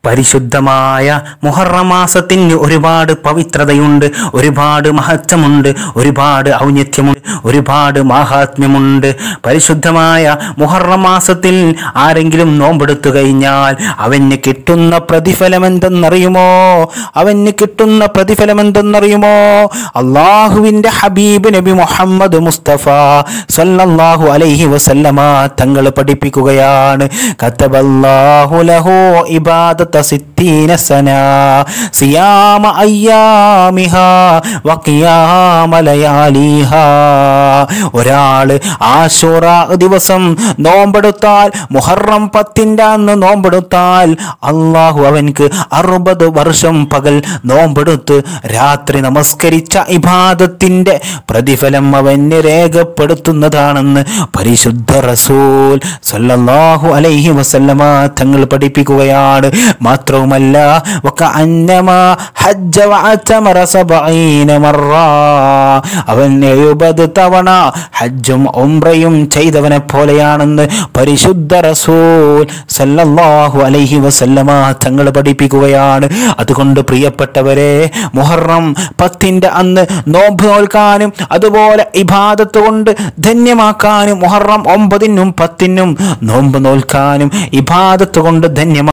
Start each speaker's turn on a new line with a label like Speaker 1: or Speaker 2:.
Speaker 1: പരിശുദ്ധമായ മുഹറം മാസത്തിന് ഒരുപാട് പവിത്രതയുണ്ട് ഒരുപാട് മഹത്വമുണ്ട് ഒരുപാട് ഔന്നത്യമുണ്ട് ഒരുപാട് മാഹാത്മ്യമുണ്ട് പരിശുദ്ധമായ മുഹറം മാസത്തിൽ ആരെങ്കിലും നോമ്പെടുത്തു കഴിഞ്ഞാൽ അവന് കിട്ടുന്ന പ്രതിഫലം എന്തെന്നറിയുമോ അവന് കിട്ടുന്ന പ്രതിഫലം എന്തെന്നറിയുമോ അള്ളാഹുവിന്റെ ഹബീബ് നബി മുഹമ്മദ് മുസ്തഫ സല്ലല്ലാഹു അലൈഹി വസല്ലമ തങ്ങൾ പഠിപ്പിക്കുകയാണ് കത്തബല്ലാഹു ലഹു ഇബാദത സിത്തീന സന സിയാമ അയ്യാമിഹ വഖിയാമ ലയാലിഹ ഒരാള് ആശുറ ദിവസം നോമ്പെടുത്താൽ മുഹറം പത്തിന്റെ അന്ന് നോമ്പെടുത്താൽ അള്ളാഹു അവൻക്ക് അറുപത് വർഷം പകൽ നോമ്പെടുത്ത് രാത്രി നമസ്കരിച്ച ഇബാദത്തിന്റെ പ്രതിഫലം അവന് രേഖപ്പെടുത്തുന്നതാണെന്ന് പരിശുദ്ധ റസൂൽ സല്ലല്ലാഹു അലൈഹി വസല്ലമ തങ്ങൾ പഠിപ്പിക്കുകയാണ് മാത്രവുമല്ല വക അന്നമാ ഹജ്ജ വഅതമറ സബഈന മറ അവൻ എഴുപത് തവണ ഹജ്ജും ഉംറയും ചെയ്തവനെ പോലെയാണെന്ന് പരിശുദ്ധ റസൂൽ സല്ലല്ലാഹു അലൈഹി വസല്ലമ തങ്ങൾ പഠിപ്പിക്കുകയാണ് അതുകൊണ്ട് പ്രിയപ്പെട്ടവരെ മുഹറം പത്തിന്റെ അന്ന് നോമ്പ് നോൽക്കാനും അതുപോലെ ഇബാദത്ത് കൊണ്ട് ധന്യമാക്കാനും മുഹറം ഒമ്പതിനും പത്തിനും നോമ്പ് നോൽക്കാനും ഇബാദത്ത് കൊണ്ട് ധന്യമാ